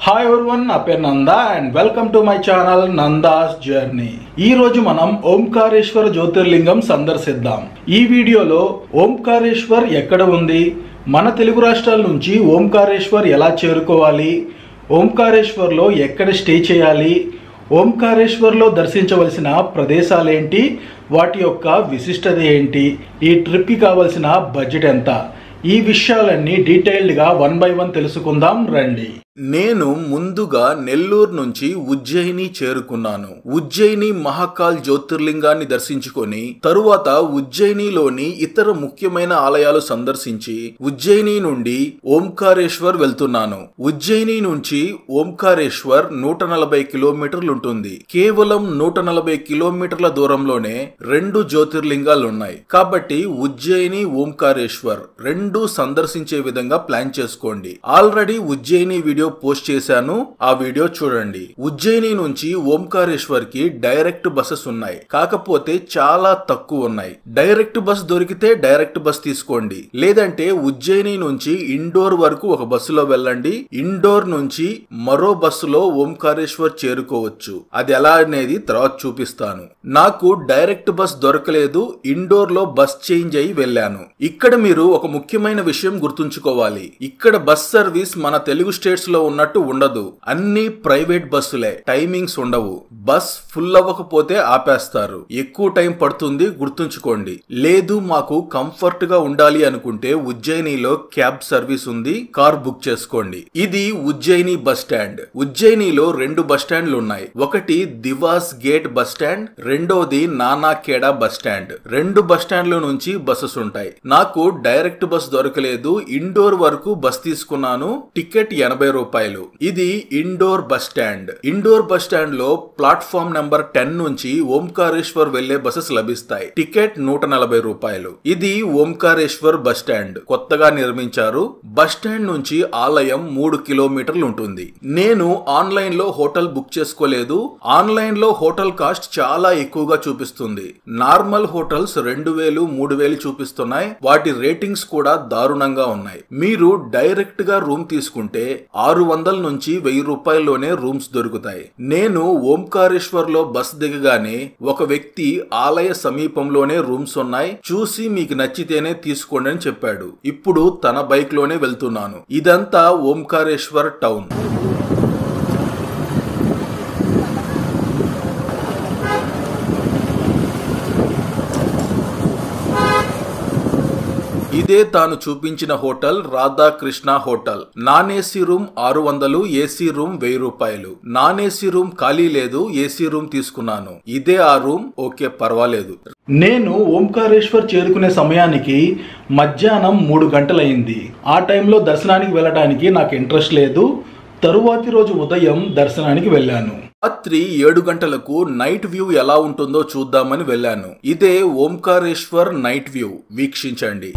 hi everyone నా పేరు Nanda and welcome to my channel Nanda's journey ఈ రోజు మనం ఓంకారేశ్వర జ్యోతిర్లింగం సందర్శిద్దాం ఈ వీడియోలో ఓంకారేశ్వర్ ఎక్కడ ఉంది మన తెలుగు రాష్ట్రాల నుంచి ఓంకారేశ్వర్ ఎలా చేరుకోవాలి ఓంకారేశ్వర్లో ఎక్కడ స్టే చేయాలి ఓంకారేశ్వర్లో దర్శించవలసిన ప్రదేశాలేంటి వాటి యొక్క విశిష్టత ఏంటి ఈ ట్రిప్కి కావలసిన బడ్జెట్ ఎంత ఈ విషయాలన్నీ డీటెయిల్డ్గా వన్ బై వన్ తెలుసుకుందాం రండి నేను ముందుగా నెల్లూరు నుంచి ఉజ్జయిని చేరుకున్నాను ఉజ్జయిని మహాకాల్ జ్యోతిర్లింగాన్ని దర్శించుకొని తరువాత ఉజ్జయినిలోని ఇతర ముఖ్యమైన ఆలయాలు సందర్శించి ఉజ్జయిని నుండి ఓంకారేశ్వర్ వెళ్తున్నాను ఉజ్జయిని నుంచి ఓంకారేశ్వర్ నూట నలభై కిలోమీటర్లు ఉంటుంది కేవలం నూట నలభై కిలోమీటర్ల దూరంలోనే రెండు జ్యోతిర్లింగాలు ఉన్నాయి కాబట్టి ఉజ్జయిని ఓంకారేశ్వర్ రెండు సందర్శించే విధంగా ప్లాన్ చేసుకోండి ఆల్రెడీ ఉజ్జయిని వీడియో పోస్ట్ చేశాను ఆ వీడియో చూడండి ఉజ్జయిని నుంచి ఓంకారేశ్వర్ కి డైరెక్ట్ బస్సెస్ ఉన్నాయి కాకపోతే చాలా తక్కువ ఉన్నాయి డైరెక్ట్ బస్ దొరికితే డైరెక్ట్ బస్ తీసుకోండి లేదంటే ఉజ్జయిని నుంచి ఇండోర్ వరకు ఒక బస్సులో వెళ్ళండి ఇండోర్ నుంచి మరో బస్సులో ఓంకారేశ్వర్ చేరుకోవచ్చు అది ఎలా అనేది తర్వాత చూపిస్తాను నాకు డైరెక్ట్ బస్ దొరకలేదు ఇండోర్ లో బస్ చేంజ్ అయి వెళ్ళాను ఇక్కడ మీరు ఒక ముఖ్యమైన విషయం గుర్తుంచుకోవాలి ఇక్కడ బస్ సర్వీస్ మన తెలుగు స్టేట్స్ లో ఉన్నట్టు ఉండదు అన్ని ప్రైవేట్ బస్సులే టైమింగ్స్ ఉండవు బస్ ఫుల్ అవ్వకపోతే ఆపేస్తారు ఎక్కువ టైం పడుతుంది గుర్తుంచుకోండి లేదు మాకు కంఫర్ట్ గా ఉండాలి అనుకుంటే ఉజ్జయినిలో క్యాబ్ సర్వీస్ ఉంది కార్ బుక్ చేసుకోండి ఇది ఉజ్జయిని బస్ స్టాండ్ ఉజ్జయినిలో రెండు బస్ స్టాండ్లు ఉన్నాయి ఒకటి దివాస్ గేట్ బస్ స్టాండ్ రెండోది నానాకేడా బస్ స్టాండ్ రెండు బస్ స్టాండ్ల నుంచి బస్సెస్ ఉంటాయి నాకు డైరెక్ట్ బస్ దొరకలేదు ఇండోర్ వరకు బస్ తీసుకున్నాను టికెట్ ఎనభై రూపాయలు ఇది Indore bus stand Indore bus stand లో ప్లాట్ఫామ్ నెంబర్ టెన్ నుంచి ఓంకారేశ్వర్ వెళ్లే బస్సెస్ లభిస్తాయి టికెట్ నూట నలభై రూపాయలు ఇది ఓంకారేశ్వర్ బస్ స్టాండ్ కొత్తగా నిర్మించారు బస్ స్టాండ్ నుంచి ఆలయం మూడు కిలోమీటర్లు ఉంటుంది నేను ఆన్లైన్ లో హోటల్ బుక్ చేసుకోలేదు ఆన్లైన్ లో హోటల్ కాస్ట్ చాలా ఎక్కువగా చూపిస్తుంది నార్మల్ హోటల్స్ రెండు వేలు మూడు వేలు చూపిస్తున్నాయి వాటి రేటింగ్స్ కూడా దారుణంగా ఉన్నాయి మీరు డైరెక్ట్ గా రూమ్ తీసుకుంటే ఆరు వందల నుంచి వెయ్యి రూపాయల్లోనే రూమ్స్ దొరుకుతాయి నేను ఓంకారేశ్వర్ లో బస్ దిగగానే ఒక వ్యక్తి ఆలయ సమీపంలోనే రూమ్స్ ఉన్నాయి చూసి మీకు నచ్చితేనే తీసుకోండి అని చెప్పాడు ఇప్పుడు తన బైక్ లోనే వెళ్తున్నాను ఇదంతా ఓంకారేశ్వర్ టౌన్ ఇదే తాను చూపించిన hotel Radhakrishna hotel non AC room ఆరు వందలు ఏసీ రూమ్ వెయ్యి రూపాయలు నాన్ ఏసీ రూమ్ ఖాళీ లేదు ఏసీ రూమ్ తీసుకున్నాను ఇదే ఆ రూమ్ ఓకే పర్వాలేదు నేను ఓంకారేశ్వర్ చేరుకునే సమయానికి మధ్యాహ్నం మూడు గంటలైంది ఆ టైంలో దర్శనానికి వెళ్ళడానికి నాకు ఇంట్రెస్ట్ లేదు తరువాతి రోజు ఉదయం దర్శనానికి వెళ్ళాను రాత్రి ఏడు గంటలకు నైట్ వ్యూ ఎలా ఉంటుందో చూద్దామని వెళ్ళాను ఇదే ఓంకారేశ్వర్ నైట్ వ్యూ వీక్షించండి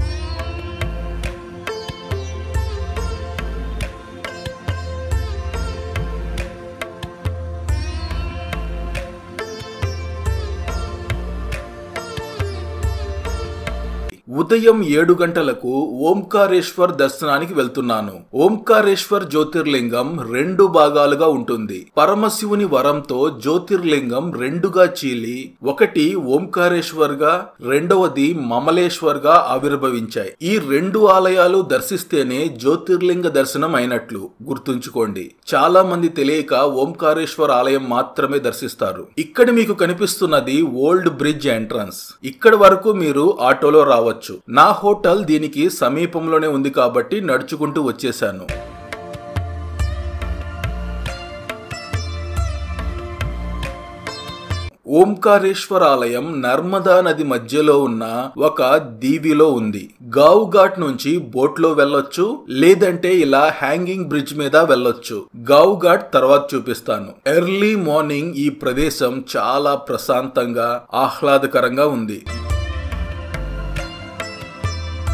ఉదయం ఏడు గంటలకు ఓంకారేశ్వర్ దర్శనానికి వెళ్తున్నాను ఓంకారేశ్వర్ జ్యోతిర్లింగం రెండు భాగాలుగా ఉంటుంది పరమశివుని వరంతో జ్యోతిర్లింగం రెండుగా చీలి ఒకటి ఓంకారేశ్వర్ గా రెండవది మమలేశ్వర్ గా ఆవిర్భవించాయి ఈ రెండు ఆలయాలు దర్శిస్తేనే జ్యోతిర్లింగ దర్శనం అయినట్లు గుర్తుంచుకోండి చాలా మంది తెలియక ఓంకారేశ్వర్ ఆలయం మాత్రమే దర్శిస్తారు ఇక్కడ మీకు కనిపిస్తున్నది ఓల్డ్ బ్రిడ్జ్ ఎంట్రన్స్ ఇక్కడ వరకు మీరు ఆటోలో రావచ్చు నా హోటల్ దీనికి సమీపంలోనే ఉంది కాబట్టి నడుచుకుంటూ వచ్చేసాను ఓంకారేశ్వర ఆలయం నర్మదా నది మధ్యలో ఉన్న ఒక దీవిలో ఉంది గావు ఘాట్ నుంచి బోట్లో వెళ్ళొచ్చు లేదంటే ఇలా హ్యాంగింగ్ బ్రిడ్జ్ మీద వెళ్ళొచ్చు గావు ఘాట్ తర్వాత చూపిస్తాను ఎర్లీ మార్నింగ్ ఈ ప్రదేశం చాలా ప్రశాంతంగా ఆహ్లాదకరంగా ఉంది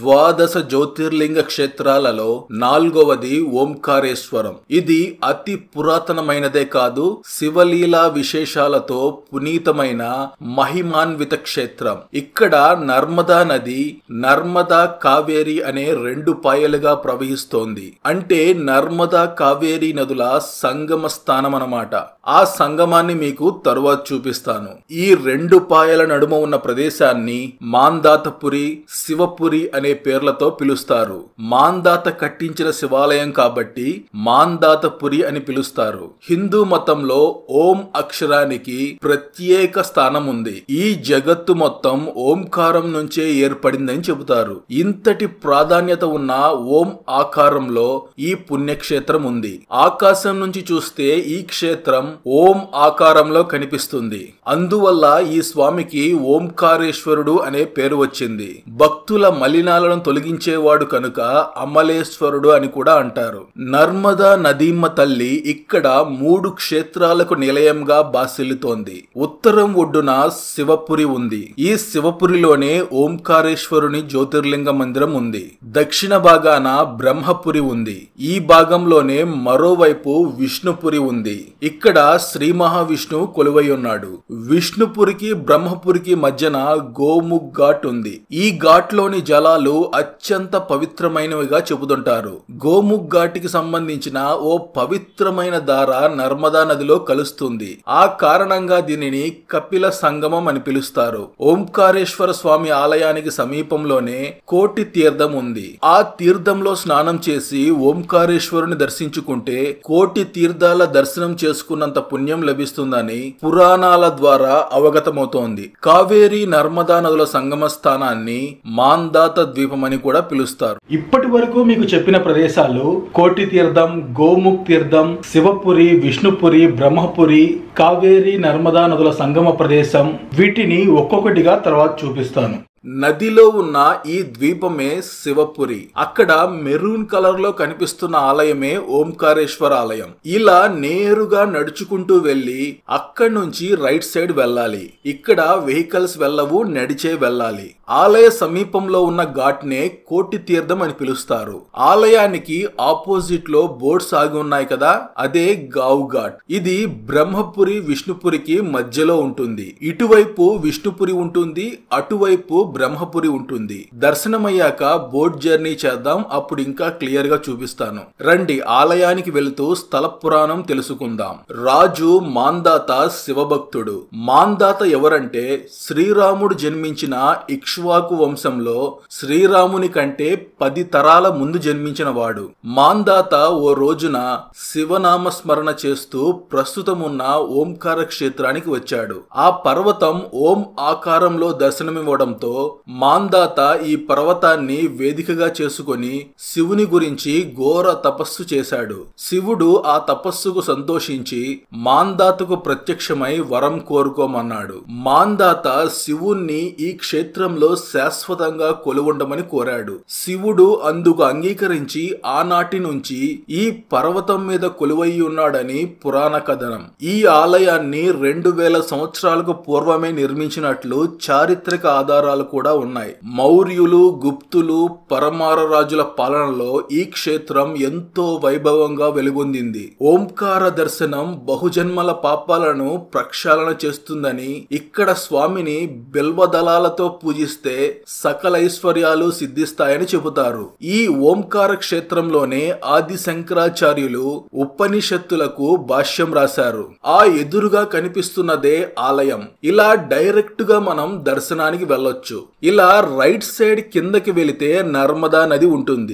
ద్వాదశ జ్యోతిర్లింగ క్షేత్రాలలో నాలుగవది ఓంకారేశ్వరం ఇది అతి పురాతనమైనదే కాదు శివలీలా విశేషాలతో పునీతమైన మహిమాన్విత క్షేత్రం ఇక్కడ నర్మదా నది నర్మదా కావేరి అనే రెండు పాయలుగా ప్రవహిస్తోంది అంటే నర్మదా కావేరి నదుల సంగమ స్థానం అన్నమాట ఆ సంగమాన్ని మీకు తరువాత చూపిస్తాను ఈ రెండు పాయల నడుమ ఉన్న ప్రదేశాన్ని మాందాతపురి శివపురి అనే పేర్లతో పిలుస్తారు మాందాత కట్టించిన శివాలయం కాబట్టి మాందాతపురి అని పిలుస్తారు హిందూ మతంలో ఓం అక్షరానికి ప్రత్యేక స్థానం ఉంది ఈ జగత్తు మొత్తం ఓంకారం నుంచే ఏర్పడిందని చెబుతారు ఇంతటి ప్రాధాన్యత ఉన్న ఓం ఆకారంలో ఈ పుణ్యక్షేత్రం ఉంది ఆకాశం నుంచి చూస్తే ఈ క్షేత్రం ఓం ఆకారంలో కనిపిస్తుంది అందువల్ల ఈ స్వామికి ఓంకారేశ్వరుడు అనే పేరు వచ్చింది భక్తుల మలినాలను తొలగించేవాడు కనుక అమలేశ్వరుడు అని కూడా అంటారు నర్మదా నదీమ్మ తల్లి ఇక్కడ మూడు క్షేత్రాలకు నిలయంగా బాసిల్లుతోంది ఉత్తరం ఒడ్డున శివపురి ఉంది ఈ శివపురిలోనే ఓంకారేశ్వరుని జ్యోతిర్లింగ మందిరం ఉంది దక్షిణ భాగాన బ్రహ్మపురి ఉంది ఈ భాగంలోనే మరోవైపు విష్ణుపురి ఉంది ఇక్కడ శ్రీ మహావిష్ణువు కొలువై ఉన్నాడు విష్ణుపురికి బ్రహ్మపురికి మధ్యన గోముఖ్ ఘాట్ ఉంది ఈ ఘాట్ లోని జలాలు అత్యంత పవిత్రమైనవిగా చెబుతుంటారు గోముఖ్ ఘాటికి సంబంధించిన ఓ పవిత్రమైన దార నర్మదా నదిలో కలుస్తుంది ఆ కారణంగా దీనిని కపిల సంగమం అని పిలుస్తారు ఓంకారేశ్వర స్వామి ఆలయానికి సమీపంలోనే కోటి తీర్థం ఉంది ఆ తీర్థంలో స్నానం చేసి ఓంకారేశ్వరుని దర్శించుకుంటే కోటి తీర్థాల దర్శనం చేసుకున్నంత పుణ్యం లభిస్తుందని పురాణాల ద్వారా అవగతమవుతోంది కావేరి నర్మదా నదుల సంగమ స్థానాన్ని మాందాత ద్వీపం అని కూడా పిలుస్తారు ఇప్పటి వరకు మీకు చెప్పిన ప్రదేశాలు కోటి తీర్థం గోముఖ్ తీర్థం శివపురి విష్ణుపురి బ్రహ్మపురి కావేరి నర్మదా నదుల సంగమ ప్రదేశం వీటిని ఒక్కొక్కటిగా తర్వాత చూపిస్తాను నదిలో ఉన్న ఈ ద్వీపమే శివపురి అక్కడ మెరూన్ కలర్ లో కనిపిస్తున్న ఆలయమే ఓంకారేశ్వర ఆలయం ఇలా నేరుగా నడుచుకుంటూ వెళ్ళి అక్కడి నుంచి రైట్ సైడ్ వెళ్ళాలి ఇక్కడ వెహికల్స్ వెళ్ళవు నడిచే వెళ్ళాలి ఆలయ సమీపంలో ఉన్న ఘాట్ నే కోటి తీర్థం అని పిలుస్తారు ఆలయానికి ఆపోజిట్ లో బోర్డ్స్ ఆగి ఉన్నాయి కదా అదే గావ్ ఘాట్ ఇది బ్రహ్మపురి విష్ణుపురికి మధ్యలో ఉంటుంది ఇటువైపు విష్ణుపురి ఉంటుంది అటువైపు బ్రహ్మపురి ఉంటుంది దర్శనమయ్యాక బోట్ జర్నీ చేద్దాం అప్పుడు ఇంకా క్లియర్ గా చూపిస్తాను రండి ఆలయానికి వెళుతూ స్థల పురాణం తెలుసుకుందాం రాజు మాందాత శివభక్తుడు మాందాత ఎవరంటే శ్రీరాముడు జన్మించిన ఇక్ష్వాకు వంశంలో శ్రీరాముని కంటే పది తరాల ముందు జన్మించిన వాడు మాందాత ఓ రోజున శివనామ స్మరణ చేస్తూ ప్రస్తుతం ఉన్న ఓంకార క్షేత్రానికి వచ్చాడు ఆ పర్వతం ఓం ఆకారంలో దర్శనమివ్వడంతో మాందాత ఈ పర్వతాన్ని వేదికగా చేసుకొని శివుని గురించి ఘోర తపస్సు చేశాడు శివుడు ఆ తపస్సుకు సంతోషించి మాందాతకు ప్రత్యక్షమై వరం కోరుకోమన్నాడు మాందాత శివుణ్ణి ఈ క్షేత్రంలో శాశ్వతంగా కొలువుండమని కోరాడు శివుడు అందుకు అంగీకరించి ఆనాటి నుంచి ఈ పర్వతం మీద కొలువై ఉన్నాడని పురాణ కథనం ఈ ఆలయాన్ని రెండు వేల సంవత్సరాలకు పూర్వమే నిర్మించినట్లు చారిత్రక ఆధారాలు కూడా ఉన్నాయి మౌర్యులు గుప్తులు పరమార రాజుల పాలనలో ఈ క్షేత్రం ఎంతో వైభవంగా వెలుగొందింది ఓంకార దర్శనం బహుజన్మల పాపాలను ప్రక్షాళన చేస్తుందని ఇక్కడ స్వామిని బిల్వదళాలతో పూజిస్తే సకల ఐశ్వర్యాలు సిద్ధిస్తాయని చెబుతారు ఈ ఓంకార క్షేత్రంలోనే ఆది శంకరాచార్యులు ఉపనిషత్తులకు భాష్యం రాశారు ఆ ఎదురుగా కనిపిస్తున్నదే ఆలయం ఇలా డైరెక్ట్ గా మనం దర్శనానికి వెళ్ళొచ్చు ఇలా రైట్ సైడ్ కిందకి వెళితే నర్మదా నది ఉంటుంది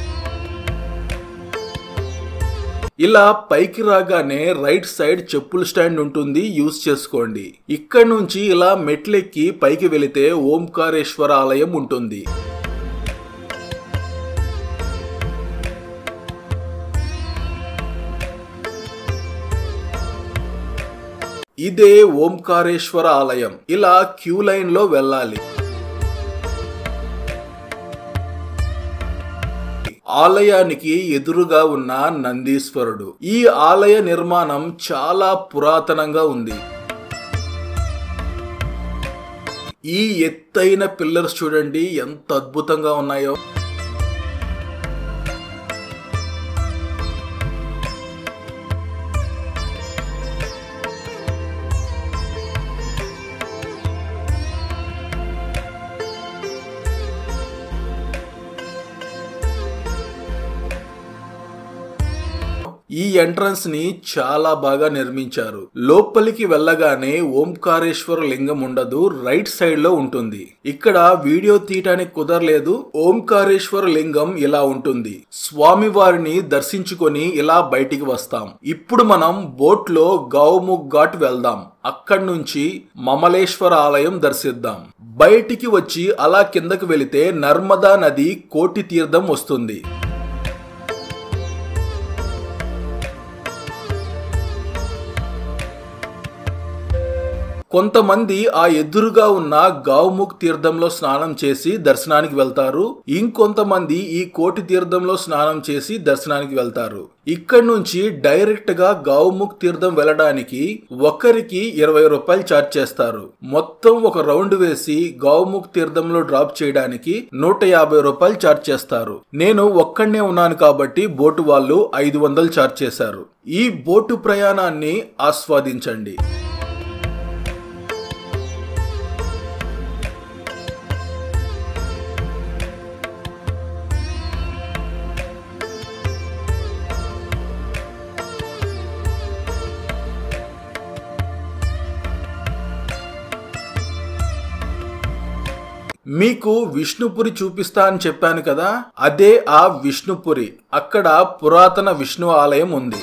ఇలా పైకి రాగానే రైట్ సైడ్ చెప్పుల స్టాండ్ ఉంటుంది యూజ్ చేసుకోండి ఇక్కడ నుంచి ఇలా మెట్లెక్కి పైకి వెళితే ఓంకారేశ్వర ఆలయం ఉంటుంది ఇదే ఓంకారేశ్వర ఆలయం ఇలా క్యూ లైన్ లో వెళ్ళాలి ఆలయానికి ఎదురుగా ఉన్న నందీశ్వరుడు ఈ ఆలయ నిర్మాణం చాలా పురాతనంగా ఉంది ఈ ఎత్తైన పిల్లర్స్ చూడండి ఎంత అద్భుతంగా ఉన్నాయో ఈ ఎంట్రన్స్ ని చాలా బాగా నిర్మించారు లోపలికి వెళ్ళగానే ఓంకారేశ్వర లింగం ఉండదు రైట్ సైడ్ లో ఉంటుంది ఇక్కడ వీడియో తీయటానికి కుదరలేదు ఓంకారేశ్వర లింగం ఇలా ఉంటుంది స్వామి వారిని దర్శించుకొని ఇలా బయటికి వస్తాం ఇప్పుడు మనం బోట్ లో గౌముఖ్ ఘాట్ వెళ్దాం అక్కడి నుంచి మమలేశ్వర ఆలయం దర్శిద్దాం బయటికి వచ్చి అలా కిందకి వెళితే నర్మదా నది కోటి తీర్థం వస్తుంది కొంతమంది ఆ ఎదురుగా ఉన్న గౌముఖ్ తీర్థంలో స్నానం చేసి దర్శనానికి వెళ్తారు ఇంకొంతమంది ఈ కోటి తీర్థంలో స్నానం చేసి దర్శనానికి వెళ్తారు ఇక్కడి నుంచి డైరెక్ట్ గా గౌముఖ్ తీర్థం వెళ్ళడానికి ఒక్కరికి ఇరవై రూపాయలు ఛార్జ్ చేస్తారు మొత్తం ఒక రౌండ్ వేసి గౌముఖ్ తీర్థంలో డ్రాప్ చేయడానికి నూట యాభై రూపాయలు ఛార్జ్ చేస్తారు నేను ఒక్కడనే ఉన్నాను కాబట్టి బోటు వాళ్ళు ఐదు వందలు ఛార్జ్ చేశారు ఈ బోటు ప్రయాణాన్ని ఆస్వాదించండి మీకు విష్ణుపురి చూపిస్తా అని చెప్పాను కదా అదే ఆ విష్ణుపురి అక్కడ పురాతన విష్ణు ఆలయం ఉంది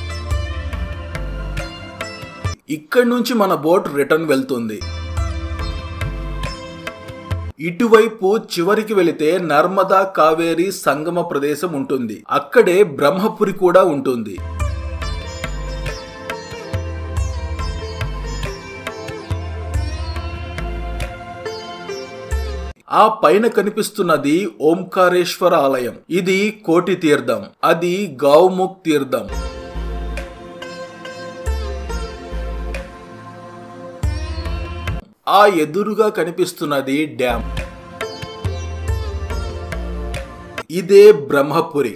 ఇక్కడి నుంచి మన బోట్ రిటర్న్ వెళ్తుంది ఇటువైపు చివరికి వెళితే నర్మదా కావేరి సంగమ ప్రదేశం ఉంటుంది అక్కడే బ్రహ్మపురి కూడా ఉంటుంది ఆ పైన కనిపిస్తున్నది ఓంకారేశ్వర ఆలయం ఇది కోటి తీర్థం అది గౌముఖ్ తీర్థం ఆ ఎదురుగా కనిపిస్తున్నది డ్యామ్ ఇదే బ్రహ్మపురి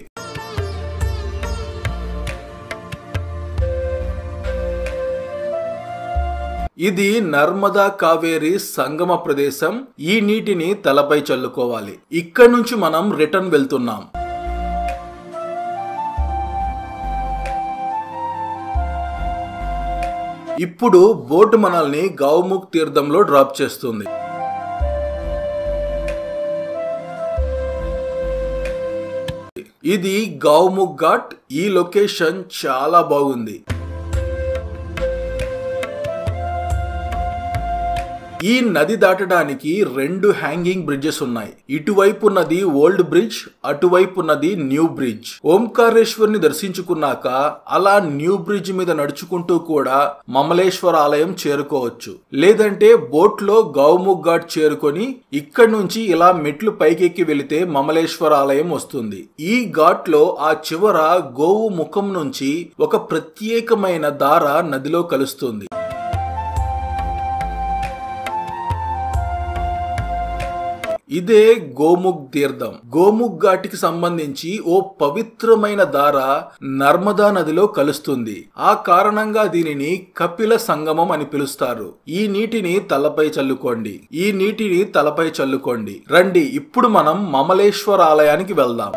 ఇది నర్మదా కావేరి సంగమ ప్రదేశం ఈ నీటిని తలపై చల్లుకోవాలి ఇక్కడ నుంచి మనం రిటర్న్ వెళ్తున్నాం ఇప్పుడు బోటు మనల్ని గౌముఖ్ తీర్థంలో డ్రాప్ చేస్తుంది ఇది గౌముఖ్ ఘాట్ ఈ లొకేషన్ చాలా బాగుంది ఈ నది దాటడానికి రెండు హ్యాంగింగ్ బ్రిడ్జెస్ ఉన్నాయి ఇటువైపు ఉన్నది ఓల్డ్ బ్రిడ్జ్ అటువైపు ఉన్నది న్యూ బ్రిడ్జ్ ఓంకారేశ్వర్ని దర్శించుకున్నాక అలా న్యూ బ్రిడ్జ్ మీద నడుచుకుంటూ కూడా మమలేశ్వర ఆలయం చేరుకోవచ్చు లేదంటే బోట్ లో గౌముఖ్ ఘాట్ చేరుకొని ఇక్కడి నుంచి ఇలా మెట్లు పైకెక్కి వెళితే మమలేశ్వర ఆలయం వస్తుంది ఈ ఘాట్ లో ఆ చివర గోవు ముఖం నుంచి ఒక ప్రత్యేకమైన దార నదిలో కలుస్తుంది ఇదే గోముఖ్ తీర్థం గోముఖ్ ఘాటికి సంబంధించి ఓ పవిత్రమైన దార నర్మదా నదిలో కలుస్తుంది ఆ కారణంగా దీనిని కపిల సంగమం అని పిలుస్తారు ఈ నీటిని తలపై చల్లుకోండి ఈ నీటిని తలపై చల్లుకోండి రండి ఇప్పుడు మనం మమలేశ్వర ఆలయానికి వెళ్దాం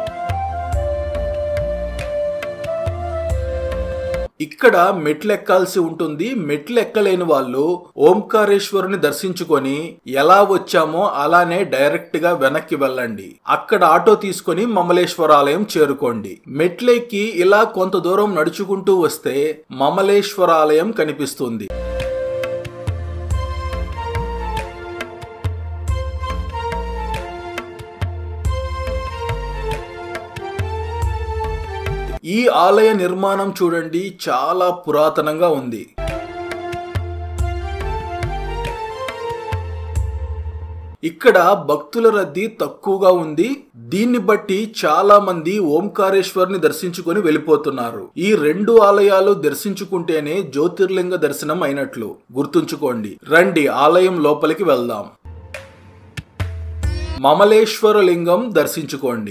ఇక్కడ మెట్లు ఎక్కాల్సి ఉంటుంది మెట్లు ఎక్కలేని వాళ్ళు ఓంకారేశ్వరుని దర్శించుకొని ఎలా వచ్చామో అలానే డైరెక్ట్ గా వెనక్కి వెళ్ళండి అక్కడ ఆటో తీసుకొని మమలేశ్వర ఆలయం చేరుకోండి మెట్లెక్కి ఇలా కొంత దూరం నడుచుకుంటూ వస్తే మమలేశ్వర ఆలయం కనిపిస్తుంది ఈ ఆలయ నిర్మాణం చూడండి చాలా పురాతనంగా ఉంది ఇక్కడ భక్తుల రద్దీ తక్కువగా ఉంది దీన్ని బట్టి చాలా మంది ఓంకారేశ్వర్ని దర్శించుకొని వెళ్ళిపోతున్నారు ఈ రెండు ఆలయాలు దర్శించుకుంటేనే జ్యోతిర్లింగ దర్శనం అయినట్లు గుర్తుంచుకోండి రండి ఆలయం లోపలికి వెళ్దాం మమలేశ్వర లింగం దర్శించుకోండి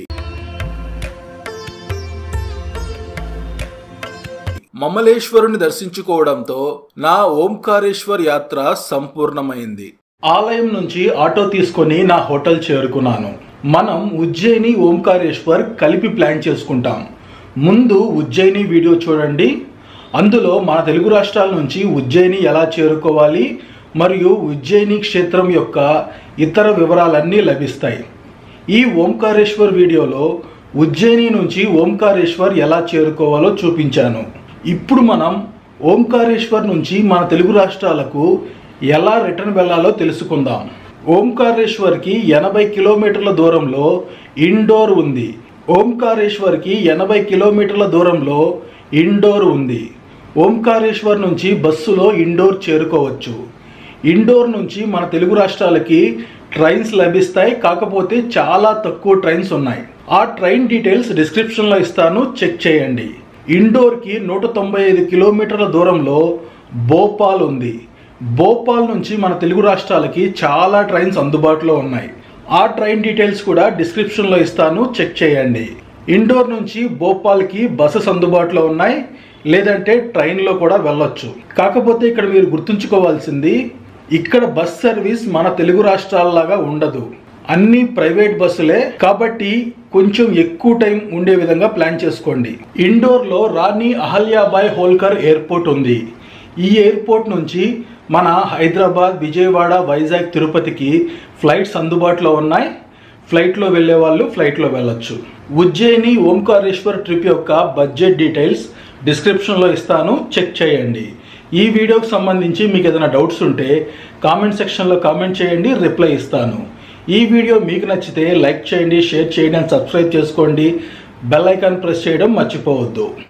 మమలేశ్వరుని దర్శించుకోవడంతో నా ఓంకారేశ్వర్ యాత్ర సంపూర్ణమైంది ఆలయం నుంచి ఆటో తీసుకొని నా హోటల్ చేరుకున్నాను మనం ఉజ్జయిని ఓంకారేశ్వర్ కలిపి ప్లాన్ చేసుకుంటాం ముందు ఉజ్జయిని వీడియో చూడండి అందులో మన తెలుగు రాష్ట్రాల నుంచి ఉజ్జయిని ఎలా చేరుకోవాలి మరియు ఉజ్జయిని క్షేత్రం యొక్క ఇతర వివరాలన్నీ లభిస్తాయి ఈ ఓంకారేశ్వర్ వీడియోలో ఉజ్జయిని నుంచి ఓంకారేశ్వర్ ఎలా చేరుకోవాలో చూపించాను ఇప్పుడు మనం ఓంకారేశ్వర్ నుంచి మన తెలుగు రాష్ట్రాలకు ఎలా రిటర్న్ వెళ్ళాలో తెలుసుకుందాం ఓంకారేశ్వర్కి ఎనభై కిలోమీటర్ల దూరంలో ఇండోర్ ఉంది ఓంకారేశ్వర్కి ఎనభై కిలోమీటర్ల దూరంలో ఇండోర్ ఉంది ఓంకారేశ్వర్ నుంచి బస్సులో ఇండోర్ చేరుకోవచ్చు ఇండోర్ నుంచి మన తెలుగు రాష్ట్రాలకి ట్రైన్స్ లభిస్తాయి కాకపోతే చాలా తక్కువ ట్రైన్స్ ఉన్నాయి ఆ ట్రైన్ డీటెయిల్స్ డిస్క్రిప్షన్లో ఇస్తాను చెక్ చేయండి ఇండోర్కి నూట తొంభై ఐదు కిలోమీటర్ల దూరంలో భోపాల్ ఉంది భోపాల్ నుంచి మన తెలుగు రాష్ట్రాలకి చాలా ట్రైన్స్ అందుబాటులో ఉన్నాయి ఆ ట్రైన్ డీటెయిల్స్ కూడా డిస్క్రిప్షన్లో ఇస్తాను చెక్ చేయండి ఇండోర్ నుంచి భోపాల్కి బస్సెస్ అందుబాటులో ఉన్నాయి లేదంటే ట్రైన్లో కూడా వెళ్ళొచ్చు కాకపోతే ఇక్కడ మీరు గుర్తుంచుకోవాల్సింది ఇక్కడ బస్ సర్వీస్ మన తెలుగు రాష్ట్రాలలాగా ఉండదు అన్ని ప్రైవేట్ బస్సులే కాబట్టి కొంచెం ఎక్కువ టైం ఉండే విధంగా ప్లాన్ చేసుకోండి ఇండోర్లో రాణి అహల్యాబాయ్ హోల్కర్ ఎయిర్పోర్ట్ ఉంది ఈ ఎయిర్పోర్ట్ నుంచి మన హైదరాబాద్ విజయవాడ వైజాగ్ తిరుపతికి ఫ్లైట్స్ అందుబాటులో ఉన్నాయి ఫ్లైట్లో వెళ్ళే వాళ్ళు ఫ్లైట్లో వెళ్ళొచ్చు ఉజ్జయిని ఓంకారేశ్వర్ ట్రిప్ యొక్క బడ్జెట్ డీటెయిల్స్ డిస్క్రిప్షన్లో ఇస్తాను చెక్ చేయండి ఈ వీడియోకి సంబంధించి మీకు ఏదైనా డౌట్స్ ఉంటే కామెంట్ సెక్షన్లో కామెంట్ చేయండి రిప్లై ఇస్తాను ఈ వీడియో మీకు నచ్చితే లైక్ చేయండి షేర్ చేయండి అండ్ సబ్స్క్రైబ్ చేసుకోండి బెల్ ఐకాన్ ప్రెస్ చేయడం మర్చిపోవద్దు